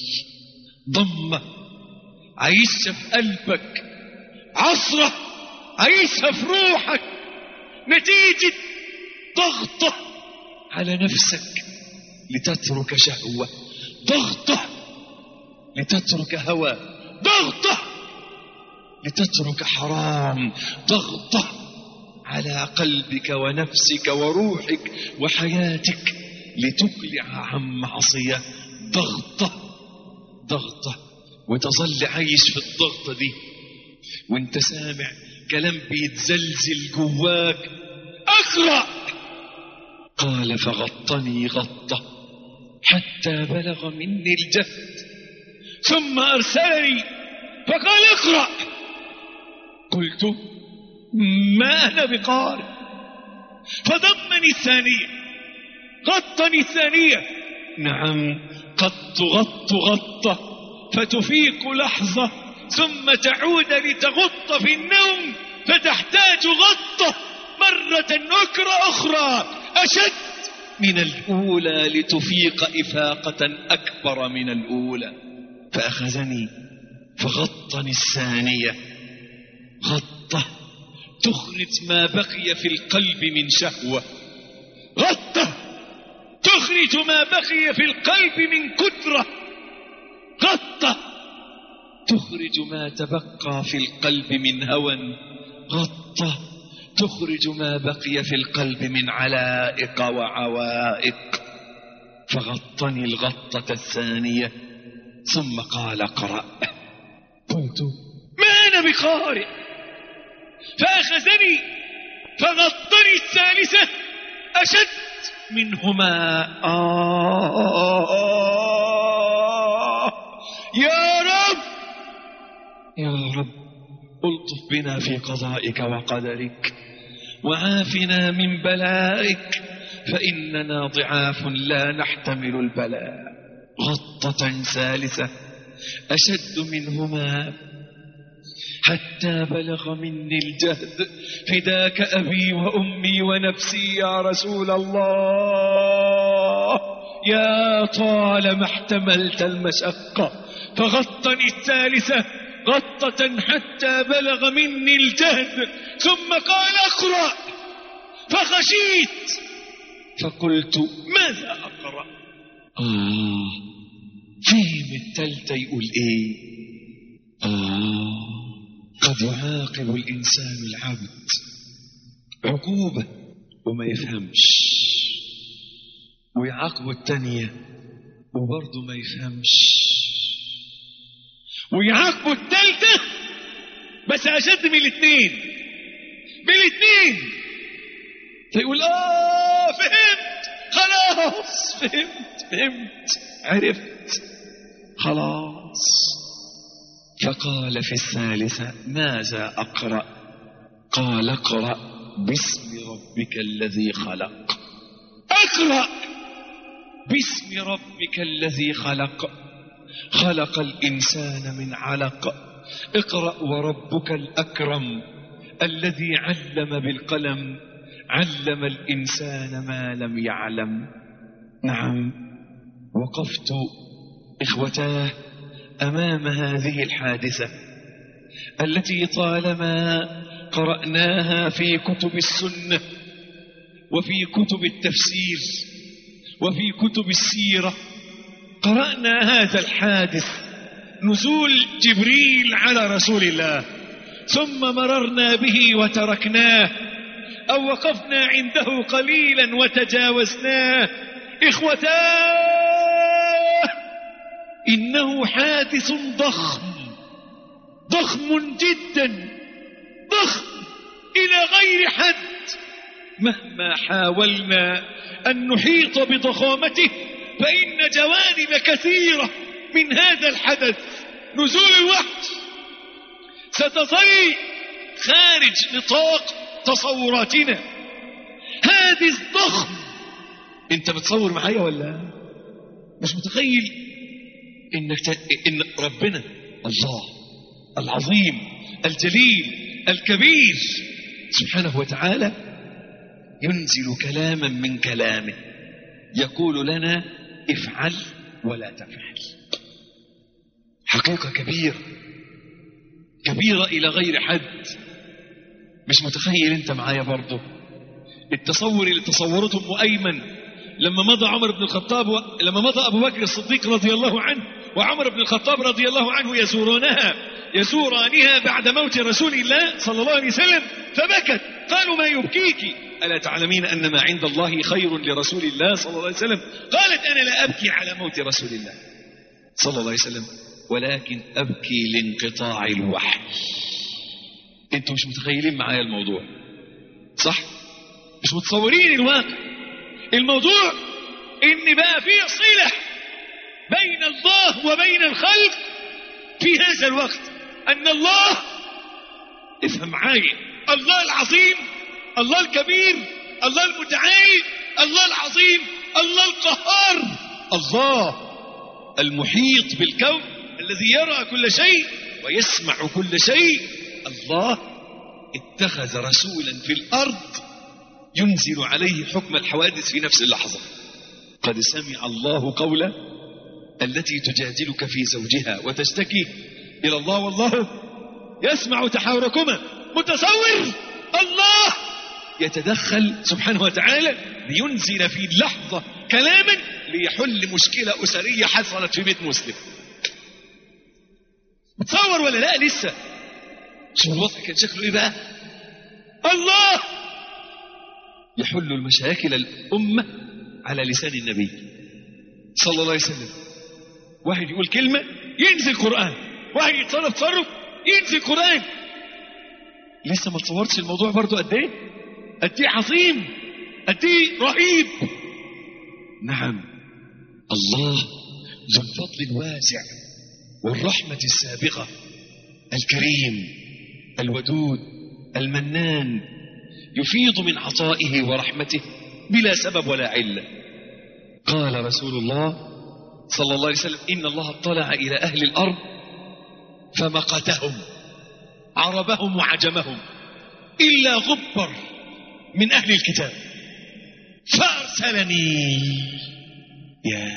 ضمة عيشها في قلبك عصرة عيشها في روحك نتيجة ضغطة على نفسك لتترك شهوة ضغطة لتترك هوى ضغطة لتترك حرام ضغطة على قلبك ونفسك وروحك وحياتك لتقلع عن معصية ضغطة ضغطة وتظل عايش في الضغطة دي وانت سامع كلام بيتزلزل جواك اقرأ قال فغطني غطة حتى بلغ مني الجهد ثم أرسلني فقال اقرأ قلت ما أنا بقارئ فضمني الثانية غطني الثانية نعم قد تغط غطة فتفيق لحظة ثم تعود لتغط في النوم فتحتاج غطة مرة أخرى أخرى أشد من الأولى لتفيق إفاقة أكبر من الأولى فأخذني فغطني الثانية غطة تخرج ما بقي في القلب من شهوة غطة تخرج ما بقي في القلب من كدرة غطة تخرج ما تبقى في القلب من هوى غطة تخرج ما بقي في القلب من علائق وعوائق فغطني الغطة الثانية ثم قال اقرأ قلت ما أنا بقارئ فأخذني فغطني الثالثة أشد منهما آه يا رب يا رب الطف بنا في قضائك وقدرك وعافنا من بلائك فإننا ضعاف لا نحتمل البلاء غطة ثالثة أشد منهما حتى بلغ مني الجهد فداك أبي وأمي ونفسي يا رسول الله يا طال ما احتملت المشقة فغطني الثالثة غطة حتى بلغ مني الجهد ثم قال اقرأ فخشيت فقلت ماذا أقرأ آه فهم التالتة يقول إيه آه قد يعاقب الإنسان العبد عقوبة وما يفهمش ويعاقبه التانية وبرضه ما يفهمش ويعاقبه التالتة بس أشد من الاثنين من الاثنين فيقول آه فهمت خلاص فهمت فهمت عرفت خلاص فقال في الثالثة ماذا أقرأ قال اقرأ باسم ربك الذي خلق اقرأ باسم ربك الذي خلق خلق الإنسان من علق اقرأ وربك الأكرم الذي علم بالقلم علم الإنسان ما لم يعلم نعم وقفت إخوتاه أمام هذه الحادثة التي طالما قرأناها في كتب السنة وفي كتب التفسير وفي كتب السيرة قرأنا هذا الحادث نزول جبريل على رسول الله ثم مررنا به وتركناه أو وقفنا عنده قليلا وتجاوزناه إخوتاه إنه حادث ضخم ضخم جدا ضخم إلى غير حد مهما حاولنا أن نحيط بضخامته فإن جوانب كثيرة من هذا الحدث نزول الوحي ستظل خارج نطاق تصوراتنا حادث ضخم انت بتصور معايا ولا مش متخيل انك ت... ان ربنا الله العظيم الجليل الكبير سبحانه وتعالى ينزل كلاما من كلامه يقول لنا افعل ولا تفعل حقيقة كبيرة كبيرة إلى غير حد مش متخيل أنت معايا برضه التصور اللي تصورته أم أيمن لما مضى عمر بن الخطاب و... لما مضى أبو بكر الصديق رضي الله عنه وعمر بن الخطاب رضي الله عنه يزورونها يزورانها بعد موت رسول الله صلى الله عليه وسلم فبكت قالوا ما يبكيك ألا تعلمين أن ما عند الله خير لرسول الله صلى الله عليه وسلم قالت أنا لا أبكي على موت رسول الله صلى الله عليه وسلم ولكن أبكي لانقطاع الوحي انتوا مش متخيلين معايا الموضوع صح مش متصورين الواقع الموضوع ان بقى فيه صلة بين الله وبين الخلق في هذا الوقت ان الله افهم معايا الله العظيم الله الكبير الله المتعالي الله العظيم الله القهار الله المحيط بالكون الذي يرى كل شيء ويسمع كل شيء الله اتخذ رسولا في الارض ينزل عليه حكم الحوادث في نفس اللحظه قد سمع الله قوله التي تجادلك في زوجها وتشتكي الى الله والله يسمع تحاوركما متصور الله يتدخل سبحانه وتعالى لينزل في اللحظه كلاما ليحل مشكله اسريه حصلت في بيت مسلم تصور ولا لا لسه شوف الوضع كان شكله ايه بقى الله يحل المشاكل الأمة على لسان النبي صلى الله عليه وسلم واحد يقول كلمة ينزل قرآن واحد يتصرف تصرف ينزل قرآن لسه ما تصورتش الموضوع برضو قد ايه قد ايه عظيم قد ايه رهيب نعم الله ذو الفضل الواسع والرحمة السابقة الكريم الودود المنان يفيض من عطائه ورحمته بلا سبب ولا علة قال رسول الله صلى الله عليه وسلم إن الله اطلع إلى أهل الأرض فمقتهم عربهم وعجمهم إلا غبر من أهل الكتاب فأرسلني يا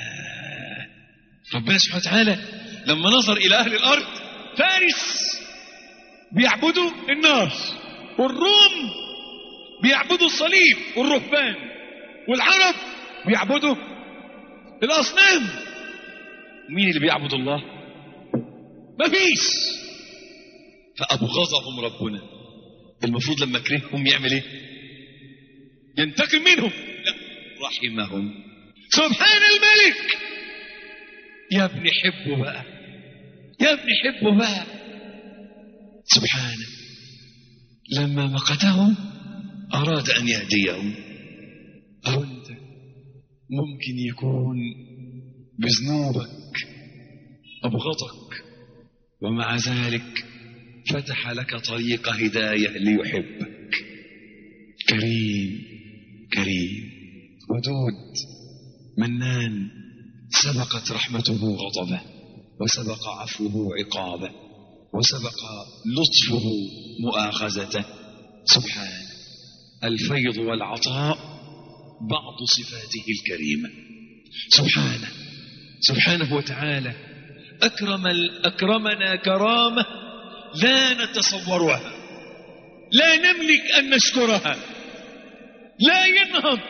ربنا سبحانه وتعالى لما نظر إلى أهل الأرض فارس بيعبدوا النار والروم بيعبدوا الصليب والرهبان والعرب بيعبدوا الأصنام مين اللي بيعبد الله مفيش فأبغضهم ربنا المفروض لما كرههم يعمل ايه ينتقم منهم لا رحمهم سبحان الملك يا ابني حبه بقى يا ابني حبه بقى سبحانه لما مقتهم أراد أن يهديهم أو أنت ممكن يكون بذنوبك أبغضك ومع ذلك فتح لك طريق هداية ليحبك كريم كريم ودود منان سبقت رحمته غضبه وسبق عفوه عقابه وسبق لطفه مؤاخذته سبحانه الفيض والعطاء بعض صفاته الكريمة سبحانه سبحانه وتعالى أكرم أكرمنا كرامة لا نتصورها لا نملك أن نشكرها لا ينهض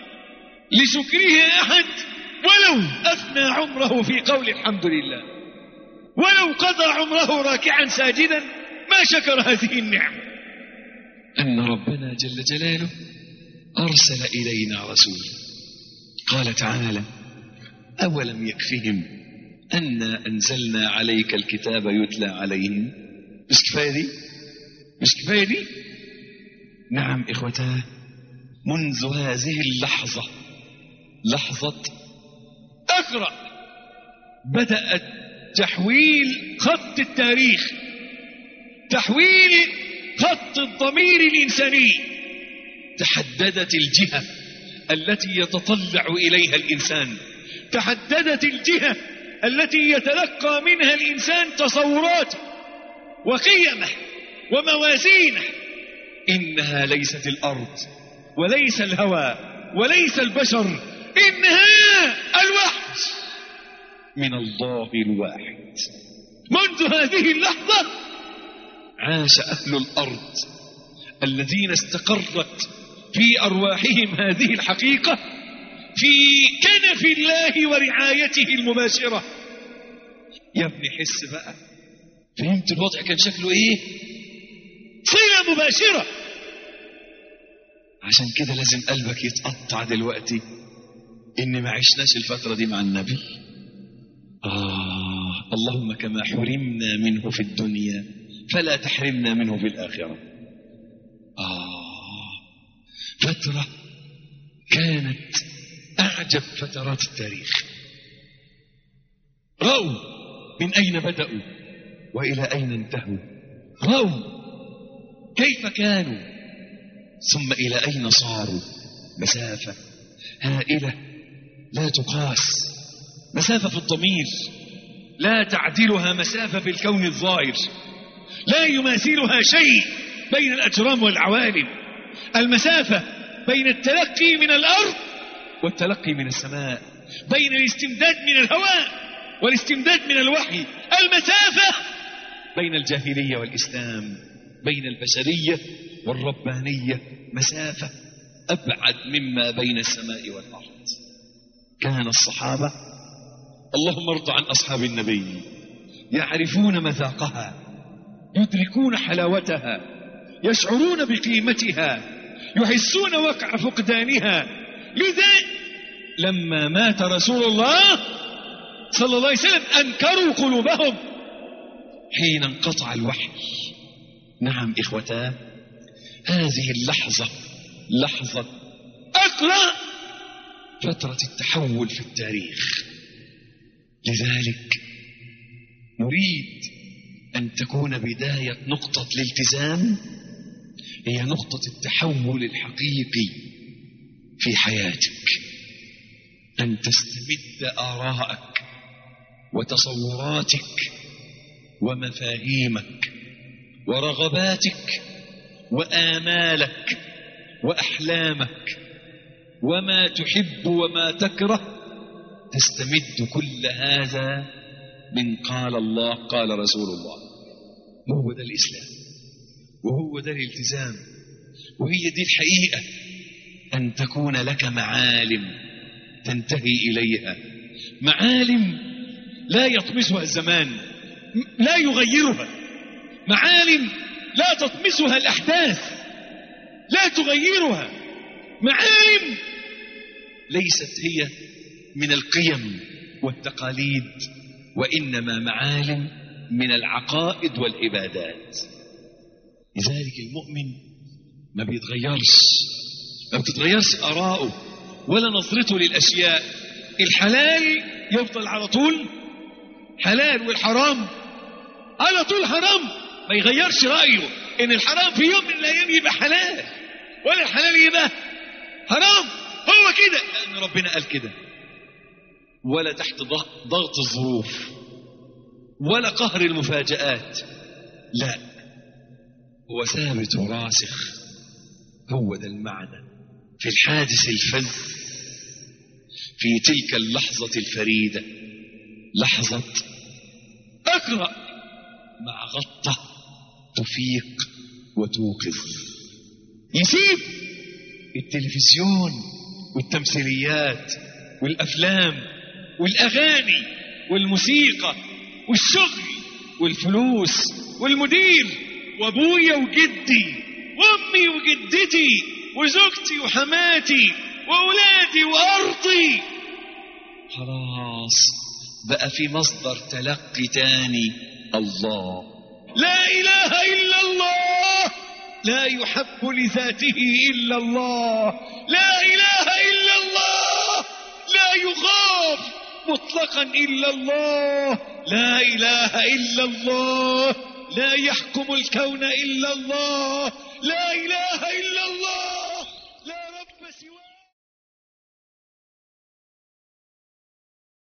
لشكره أحد ولو أفنى عمره في قول الحمد لله ولو قضى عمره راكعا ساجدا ما شكر هذه النعمة أن ربنا جل جلاله أرسل إلينا رسولا قال تعالى أولم يكفهم أنا أنزلنا عليك الكتاب يتلى عليهم مش كفاية دي مش كفاية دي نعم إخوتاه منذ هذه اللحظة لحظة أقرأ بدأ تحويل خط التاريخ تحويل خط الضمير الإنساني تحددت الجهة التي يتطلع إليها الإنسان تحددت الجهة التي يتلقى منها الإنسان تصوراته وقيمه وموازينه إنها ليست الأرض وليس الهوى وليس البشر إنها الوحي من الله الواحد منذ هذه اللحظة عاش أهل الأرض الذين استقرت في أرواحهم هذه الحقيقة في كنف الله ورعايته المباشرة يا ابني حس بقى فهمت الوضع كان شكله ايه صلة مباشرة عشان كده لازم قلبك يتقطع دلوقتي ان ما عشناش الفترة دي مع النبي آه اللهم كما حرمنا منه في الدنيا فلا تحرمنا منه في الآخرة آه فترة كانت أعجب فترات التاريخ رأوا من أين بدأوا وإلى أين انتهوا رأوا كيف كانوا ثم إلى أين صاروا مسافة هائلة لا تقاس مسافة في الضمير لا تعدلها مسافة في الكون الظاهر لا يماثلها شيء بين الأجرام والعوالم المسافة بين التلقي من الأرض والتلقي من السماء بين الاستمداد من الهواء والاستمداد من الوحي المسافة بين الجاهلية والإسلام بين البشرية والربانية مسافة أبعد مما بين السماء والأرض كان الصحابة اللهم ارض عن أصحاب النبي يعرفون مذاقها يدركون حلاوتها يشعرون بقيمتها يحسون وقع فقدانها لذا لما مات رسول الله صلى الله عليه وسلم أنكروا قلوبهم حين انقطع الوحي نعم إخوتاه هذه اللحظة لحظة أقرأ فترة التحول في التاريخ لذلك نريد أن تكون بداية نقطة الالتزام هي نقطة التحول الحقيقي في حياتك أن تستمد آراءك وتصوراتك ومفاهيمك ورغباتك وآمالك وأحلامك وما تحب وما تكره تستمد كل هذا من قال الله قال رسول الله وهو ده الإسلام وهو ده الالتزام وهي دي الحقيقة أن تكون لك معالم تنتهي إليها معالم لا يطمسها الزمان لا يغيرها معالم لا تطمسها الأحداث لا تغيرها معالم ليست هي من القيم والتقاليد وإنما معالم من العقائد والعبادات لذلك المؤمن ما بيتغيرش ما بتتغيرش آراءه ولا نظرته للأشياء الحلال يفضل على طول حلال والحرام على طول حرام ما يغيرش رأيه إن الحرام في يوم من الأيام يبقى حلال ولا الحلال يبقى حرام هو كده لأن ربنا قال كده ولا تحت ضغط الظروف ولا قهر المفاجآت لا هو ثابت وراسخ هو ده المعنى في الحادث الفذ في تلك اللحظة الفريدة لحظة أقرأ مع غطة تفيق وتوقظ يسيب التلفزيون والتمثيليات والأفلام والأغاني والموسيقى والشغل والفلوس والمدير وابويا وجدي وامي وجدتي وزوجتي وحماتي واولادي وارضي خلاص بقى في مصدر تلقي تاني الله لا اله الا الله لا يحب لذاته الا الله لا اله الا الله لا يخاف مطلقا الا الله لا اله الا الله لا يحكم الكون الا الله لا اله الا الله